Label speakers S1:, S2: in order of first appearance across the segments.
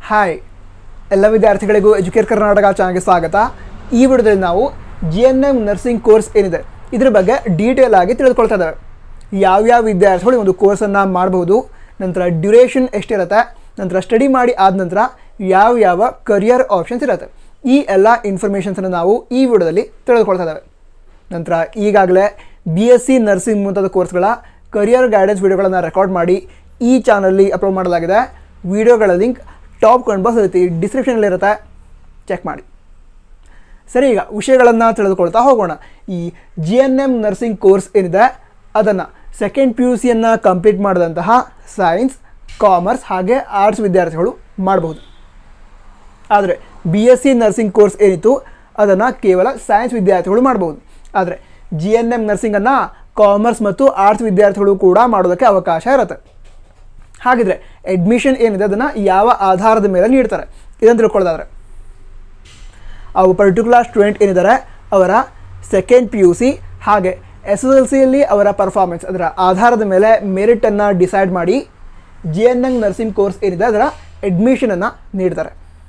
S1: hi ಎಲ್ಲ ವಿದ್ಯಾರ್ಥಿಗಳಿಗೂ educate Karnataka ಚಾನಲ್ಗೆ ಸ್ವಾಗತ ಈ ವಿಡಿಯೋದಲ್ಲಿ ನಾವು G N M nursing course ಏನಿದೆ ಇದ್ರ ಬಗ್ಗೆ ಡೀಟೇಲ್ ಆಗಿ ತಿಳಿದುಕೊಳ್ತಾ ಇದ್ದಾವೆ ಯಾವ್ಯಾವ ವಿದ್ಯಾರ್ಥಿಗಳು ಈ ಒಂದು ಕೋರ್ಸನ್ನು ಮಾಡಬಹುದು ನಂತರ ಡ್ಯೂರೇಷನ್ ಎಷ್ಟಿರುತ್ತೆ ನಂತರ ಸ್ಟಡಿ ಮಾಡಿ ಆದ ನಂತರ ಯಾವ ಯಾವ ಕರಿಯರ್ ಆಪ್ಷನ್ಸ್ ಇರುತ್ತೆ ಈ ಎಲ್ಲ ಇನ್ಫಾರ್ಮೇಷನ್ಸನ್ನು ನಾವು ಈ ವಿಡಿಯೋದಲ್ಲಿ ತಿಳಿದುಕೊಳ್ತಾ ಇದ್ದಾವೆ ನಂತರ ಈಗಾಗಲೇ ಬಿ ಎಸ್ ಸಿ ನರ್ಸಿಂಗ್ ಮುಂತಾದ ಕೋರ್ಸ್ಗಳ ಕರಿಯರ್ ಗೈಡೆನ್ಸ್ ವಿಡಿಯೋಗಳನ್ನು ರೆಕಾರ್ಡ್ ಮಾಡಿ ಈ ಚಾನಲ್ಲಿ ಅಪ್ಲೋಡ್ ಮಾಡಲಾಗಿದೆ ವಿಡಿಯೋಗಳ ಲಿಂಕ್ ಟಾಪ್ ಕಂಡು ರೀತಿ ಡಿಸ್ಕ್ರಿಪ್ಷನಲ್ಲಿರುತ್ತೆ ಚೆಕ್ ಮಾಡಿ ಸರಿ ಈಗ ವಿಷಯಗಳನ್ನು ತಿಳಿದುಕೊಳ್ತಾ ಹೋಗೋಣ ಈ G N M nursing course ಏನಿದೆ ಅದನ್ನು ಸೆಕೆಂಡ್ ಪಿ ಯು ಸಿಯನ್ನು ಕಂಪ್ಲೀಟ್ ಮಾಡಿದಂತಹ ಸೈನ್ಸ್ ಕಾಮರ್ಸ್ ಹಾಗೆ ಆರ್ಟ್ಸ್ ವಿದ್ಯಾರ್ಥಿಗಳು ಮಾಡಬಹುದು ಆದರೆ B S C nursing course ಏನಿತ್ತು ಅದನ್ನು ಕೇವಲ ಸೈನ್ಸ್ ವಿದ್ಯಾರ್ಥಿಗಳು ಮಾಡಬಹುದು ಆದರೆ ಜಿ ಎನ್ ಎಮ್ ನರ್ಸಿಂಗನ್ನು ಕಾಮರ್ಸ್ ಮತ್ತು ಆರ್ಟ್ಸ್ ವಿದ್ಯಾರ್ಥಿಗಳು ಕೂಡ ಮಾಡೋದಕ್ಕೆ ಅವಕಾಶ ಇರುತ್ತೆ ಹಾಗಿದ್ರೆ ಅಡ್ಮಿಷನ್ ಏನಿದೆ ಅದನ್ನು ಯಾವ ಆಧಾರದ ಮೇಲೆ ನೀಡ್ತಾರೆ ಇದನ್ನು ತಿಳ್ಕೊಳ್ಳೋದಾದ್ರೆ ಅವು ಪರ್ಟಿಕ್ಯುಲರ್ ಸ್ಟೂಡೆಂಟ್ ಏನಿದ್ದಾರೆ ಅವರ ಸೆಕೆಂಡ್ ಪಿ ಯು ಸಿ ಹಾಗೆ ಎಸ್ ಎಸ್ ಎಲ್ ಸಿಯಲ್ಲಿ ಅವರ ಪರ್ಫಾರ್ಮೆನ್ಸ್ ಅದರ ಆಧಾರದ ಮೇಲೆ ಮೆರಿಟನ್ನು ಡಿಸೈಡ್ ಮಾಡಿ G N M nursing course ಏನಿದೆ ಅದರ ಅಡ್ಮಿಷನನ್ನು ನೀಡ್ತಾರೆ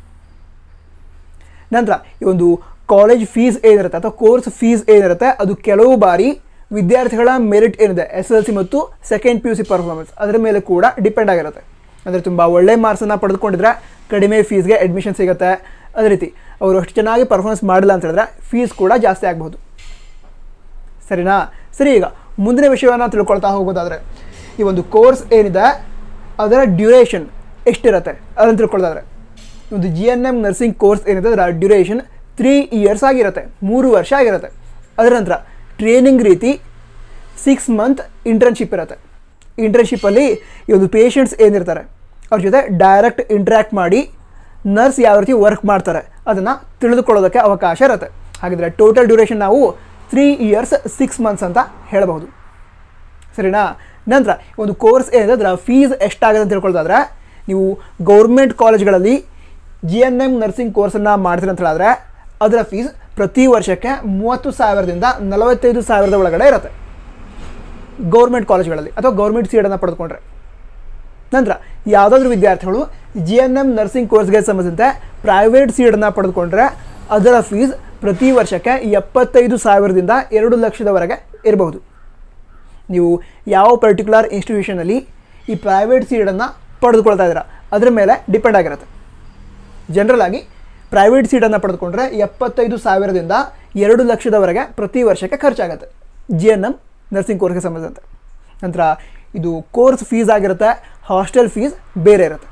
S1: ನಂತರ ಈ ಒಂದು ಕಾಲೇಜ್ ಫೀಸ್ ಏನಿರುತ್ತೆ ಅಥವಾ ಕೋರ್ಸ್ ಫೀಸ್ ಏನಿರುತ್ತೆ ಅದು ಕೆಲವು ಬಾರಿ ವಿದ್ಯಾರ್ಥಿಗಳ ಮೆರಿಟ್ ಏನಿದೆ ಎಸ್ ಎಲ್ ಸಿ ಮತ್ತು second P U C performance ಅದರ ಮೇಲೆ ಕೂಡ ಡಿಪೆಂಡ್ ಆಗಿರುತ್ತೆ ಅಂದರೆ ತುಂಬ ಒಳ್ಳೆ ಮಾರ್ಕ್ಸನ್ನು ಪಡೆದುಕೊಂಡಿದ್ರೆ ಕಡಿಮೆ ಫೀಸ್ಗೆ ಅಡ್ಮಿಷನ್ ಸಿಗುತ್ತೆ ಅದೇ ರೀತಿ ಅವರು ಅಷ್ಟು ಚೆನ್ನಾಗಿ ಪರ್ಫಾರ್ಮೆನ್ಸ್ ಮಾಡಿಲ್ಲ ಅಂತ ಹೇಳಿದ್ರೆ ಫೀಸ್ ಕೂಡ ಜಾಸ್ತಿ ಆಗ್ಬೋದು ಸರಿನಾ ಸರಿ ಈಗ ಮುಂದಿನ ವಿಷಯವನ್ನು ತಿಳ್ಕೊಳ್ತಾ ಹೋಗೋದಾದರೆ ಈ ಒಂದು ಕೋರ್ಸ್ ಏನಿದೆ ಅದರ ಡ್ಯೂರೇಷನ್ ಎಷ್ಟಿರುತ್ತೆ ಅದನ್ನು ತಿಳ್ಕೊಳ್ಳೋದಾದ್ರೆ ಒಂದು G N M nursing course ಏನಿದೆ ಅದರ ಡ್ಯೂರೇಷನ್ ತ್ರೀ ಇಯರ್ಸ್ ಆಗಿರುತ್ತೆ ಮೂರು ವರ್ಷ ಆಗಿರುತ್ತೆ ಅದರ ನಂತರ ಟ್ರೈನಿಂಗ್ ರೀತಿ ಸಿಕ್ಸ್ ಮಂತ್ ಇಂಟರ್ನ್ಶಿಪ್ ಇರುತ್ತೆ ಇಂಟರ್ನ್ಶಿಪ್ಪಲ್ಲಿ ಈ ಒಂದು ಪೇಷಂಟ್ಸ್ ಏನಿರ್ತಾರೆ ಅವ್ರ ಜೊತೆ ಡೈರೆಕ್ಟ್ ಇಂಟ್ರ್ಯಾಕ್ಟ್ ಮಾಡಿ ನರ್ಸ್ ಯಾವ ರೀತಿ ವರ್ಕ್ ಮಾಡ್ತಾರೆ ಅದನ್ನು ತಿಳಿದುಕೊಳ್ಳೋದಕ್ಕೆ ಅವಕಾಶ ಇರುತ್ತೆ ಹಾಗಿದ್ರೆ ಟೋಟಲ್ ಡ್ಯೂರೇಷನ್ ನಾವು ತ್ರೀ ಇಯರ್ಸ್ ಸಿಕ್ಸ್ ಮಂತ್ಸ್ ಅಂತ ಹೇಳಬಹುದು ಸರಿನಾ ನಂತರ ಒಂದು ಕೋರ್ಸ್ ಏನಿದೆ ಅದರ ಫೀಸ್ ಎಷ್ಟಾಗಿದೆ ಅಂತ ತಿಳ್ಕೊಳ್ಳೋದಾದ್ರೆ ನೀವು ಗೌರ್ಮೆಂಟ್ ಕಾಲೇಜ್ಗಳಲ್ಲಿ ಜಿ ಎನ್ ಎಮ್ ನರ್ಸಿಂಗ್ ಕೋರ್ಸನ್ನು ಮಾಡ್ತೀರಿ ಅಂತ ಹೇಳಿದ್ರೆ ಅದರ ಫೀಸ್ ಪ್ರತಿ ವರ್ಷಕ್ಕೆ ಮೂವತ್ತು ಸಾವಿರದಿಂದ ನಲವತ್ತೈದು ಸಾವಿರದ ಒಳಗಡೆ ಇರುತ್ತೆ ಗೌರ್ಮೆಂಟ್ ಕಾಲೇಜ್ಗಳಲ್ಲಿ ಅಥವಾ ಗೌರ್ಮೆಂಟ್ ಸೀಟನ್ನು ಪಡೆದುಕೊಂಡ್ರೆ ನಂತರ ಯಾವುದಾದ್ರೂ ವಿದ್ಯಾರ್ಥಿಗಳು ಜಿ ಎನ್ ಎಮ್ ನರ್ಸಿಂಗ್ ಕೋರ್ಸ್ಗೆ ಸಂಬಂಧಿಸಿದಂತೆ ಪ್ರೈವೇಟ್ ಸೀಟನ್ನು ಪಡೆದುಕೊಂಡ್ರೆ ಅದರ ಫೀಸ್ ಪ್ರತಿ ವರ್ಷಕ್ಕೆ ಎಪ್ಪತ್ತೈದು ಸಾವಿರದಿಂದ ಎರಡು ಲಕ್ಷದವರೆಗೆ ಇರಬಹುದು ನೀವು ಯಾವ ಪರ್ಟಿಕ್ಯುಲರ್ ಇನ್ಸ್ಟಿಟ್ಯೂಷನಲ್ಲಿ ಈ ಪ್ರೈವೇಟ್ ಸೀಟನ್ನು ಪಡೆದುಕೊಳ್ತಾ ಇದ್ದೀರಾ ಅದರ ಮೇಲೆ ಡಿಪೆಂಡ್ ಆಗಿರುತ್ತೆ ಜನರಲ್ ಆಗಿ ಪ್ರೈವೇಟ್ ಸೀಟನ್ನು ಪಡೆದುಕೊಂಡ್ರೆ ಎಪ್ಪತ್ತೈದು ಸಾವಿರದಿಂದ ಎರಡು ಲಕ್ಷದವರೆಗೆ ಪ್ರತಿ ವರ್ಷಕ್ಕೆ ಖರ್ಚಾಗುತ್ತೆ ಜಿ ಎನ್ ಎಮ್ ನರ್ಸಿಂಗ್ ಕೋರ್ಸ್ಗೆ ಸಂಬಂಧಿಸಿದಂತೆ ನಂತರ ಇದು ಕೋರ್ಸ್ ಫೀಸ್ ಆಗಿರುತ್ತೆ ಹಾಸ್ಟೆಲ್ ಫೀಸ್ ಬೇರೆ ಇರುತ್ತೆ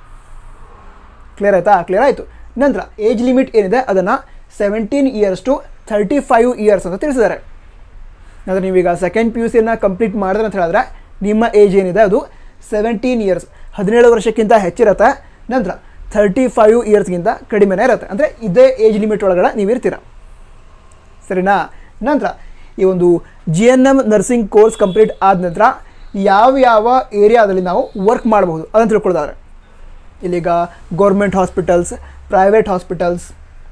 S1: ಕ್ಲಿಯರ್ ಆಯಿತಾ ಕ್ಲಿಯರ್ ಆಯಿತು ನಂತರ ಏಜ್ ಲಿಮಿಟ್ ಏನಿದೆ ಅದನ್ನು seventeen years to thirty five years ಅಂತ ತಿಳಿಸಿದ್ದಾರೆ ಅಂದರೆ ನೀವೀಗ ಸೆಕೆಂಡ್ ಪಿ ಯು ಸಿಯನ್ನು ಕಂಪ್ಲೀಟ್ ಮಾಡಿದ್ರೆ ಅಂತ ಹೇಳಿದ್ರೆ ನಿಮ್ಮ ಏಜ್ ಏನಿದೆ ಅದು ಸೆವೆಂಟೀನ್ ಇಯರ್ಸ್ ಹದಿನೇಳು ವರ್ಷಕ್ಕಿಂತ ಹೆಚ್ಚಿರುತ್ತೆ ನಂತರ ಥರ್ಟಿ ಫೈವ್ ಇಯರ್ಸ್ಗಿಂತ ಕಡಿಮೆನೇ ಇರುತ್ತೆ ಅಂದರೆ ಇದೇ ಏಜ್ ಲಿಮಿಟ್ ಒಳಗಡೆ ನೀವಿರ್ತೀರ ಸರಿನಾ ನಂತರ ಈ ಒಂದು G N M nursing course complete ಆದ ನಂತರ ಯಾವ ಯಾವ ಏರಿಯಾದಲ್ಲಿ ನಾವು ವರ್ಕ್ ಮಾಡಬಹುದು ಅದನ್ನು ತಿಳ್ಕೊಳ್ಳೋದಾದ್ರೆ ಇಲ್ಲೀಗ government hospitals private hospitals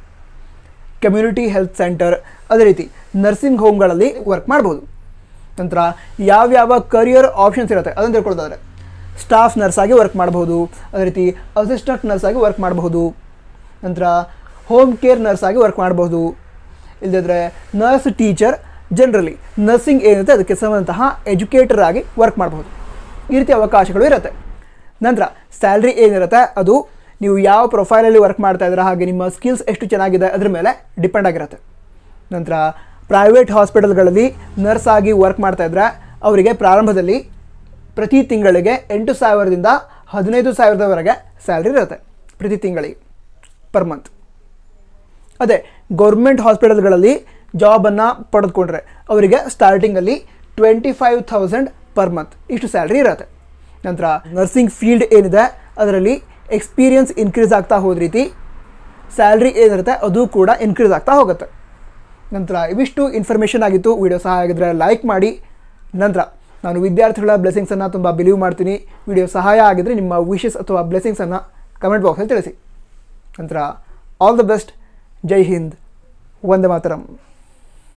S1: community health centre ಅದೇ ರೀತಿ ನರ್ಸಿಂಗ್ ಹೋಮ್ಗಳಲ್ಲಿ ವರ್ಕ್ ಮಾಡ್ಬೋದು ನಂತರ ಯಾವ್ಯಾವ ಕರಿಯರ್ ಆಪ್ಷನ್ಸ್ ಇರುತ್ತೆ ಅದನ್ನು ತಿಳ್ಕೊಳ್ಳೋದಾದ್ರೆ ಸ್ಟಾಫ್ ನರ್ಸ್ ಆಗಿ ವರ್ಕ್ ಮಾಡಬಹುದು ಅದೇ ರೀತಿ ಅಸಿಸ್ಟೆಂಟ್ ನರ್ಸ್ ಆಗಿ ವರ್ಕ್ ಮಾಡಬಹುದು ನಂತರ ಹೋಮ್ ಕೇರ್ ನರ್ಸ್ ಆಗಿ ವರ್ಕ್ ಮಾಡಬಹುದು ಇಲ್ಲದಿದ್ದರೆ ನರ್ಸ್ ಟೀಚರ್ ಜನರಲಿ ನರ್ಸಿಂಗ್ ಏನಿರುತ್ತೆ ಅದಕ್ಕೆ ಸಂಬಂಧಂತಹ ಎಜುಕೇಟರ್ ಆಗಿ ವರ್ಕ್ ಮಾಡಬಹುದು ಈ ರೀತಿ ಅವಕಾಶಗಳು ಇರುತ್ತೆ ನಂತರ ಸ್ಯಾಲ್ರಿ ಏನಿರುತ್ತೆ ಅದು ನೀವು ಯಾವ ಪ್ರೊಫೈಲಲ್ಲಿ ವರ್ಕ್ ಮಾಡ್ತಾ ಇದ್ದೀರಾ ಹಾಗೆ ನಿಮ್ಮ ಸ್ಕಿಲ್ಸ್ ಎಷ್ಟು ಚೆನ್ನಾಗಿದೆ ಅದ್ರ ಮೇಲೆ ಡಿಪೆಂಡ್ ಆಗಿರುತ್ತೆ ನಂತರ ಪ್ರೈವೇಟ್ ಹಾಸ್ಪಿಟಲ್ಗಳಲ್ಲಿ ನರ್ಸ್ ಆಗಿ ವರ್ಕ್ ಮಾಡ್ತಾ ಇದ್ರೆ ಅವರಿಗೆ ಪ್ರಾರಂಭದಲ್ಲಿ ಪ್ರತಿ ತಿಂಗಳಿಗೆ ಎಂಟು ಸಾವಿರದಿಂದ ಹದಿನೈದು ಸಾವಿರದವರೆಗೆ ಸ್ಯಾಲ್ರಿ ಇರುತ್ತೆ ಪ್ರತಿ ತಿಂಗಳಿಗೆ ಪರ್ ಮಂತ್ ಅದೇ ಗೌರ್ಮೆಂಟ್ ಹಾಸ್ಪಿಟಲ್ಗಳಲ್ಲಿ ಜಾಬನ್ನು ಪಡೆದುಕೊಂಡ್ರೆ ಅವರಿಗೆ ಸ್ಟಾರ್ಟಿಂಗಲ್ಲಿ twenty five thousand per month ಇಷ್ಟು ಸ್ಯಾಲ್ರಿ ಇರುತ್ತೆ ನಂತರ ನರ್ಸಿಂಗ್ ಫೀಲ್ಡ್ ಏನಿದೆ ಅದರಲ್ಲಿ ಎಕ್ಸ್ಪೀರಿಯನ್ಸ್ ಇನ್ಕ್ರೀಸ್ ಆಗ್ತಾ ಹೋದ ರೀತಿ ಸ್ಯಾಲ್ರಿ ಏನಿರುತ್ತೆ ಅದು ಕೂಡ ಇನ್ಕ್ರೀಸ್ ಆಗ್ತಾ ಹೋಗುತ್ತೆ ನಂತರ ಇವಿಷ್ಟು ಇನ್ಫಾರ್ಮೇಷನ್ ಆಗಿತ್ತು ವಿಡಿಯೋ ಸಹ ಆಗಿದ್ರೆ ಲೈಕ್ ಮಾಡಿ ನಂತರ ನಾನು ವಿದ್ಯಾರ್ಥಿಗಳ ಬ್ಲೆಸ್ಸಿಂಗ್ಸನ್ನು ತುಂಬ ಬಿಲೀವ್ ಮಾಡ್ತೀನಿ ವಿಡಿಯೋ ಸಹಾಯ ಆಗಿದ್ರೆ ನಿಮ್ಮ ವಿಶಸ್ ಅಥವಾ ಬ್ಲೆಸ್ಸಿಂಗ್ಸನ್ನು ಕಮೆಂಟ್ ಬಾಕ್ಸಲ್ಲಿ ತಿಳಿಸಿ ನಂತರ all the best Jai Hind Vande ಮಾತರಂ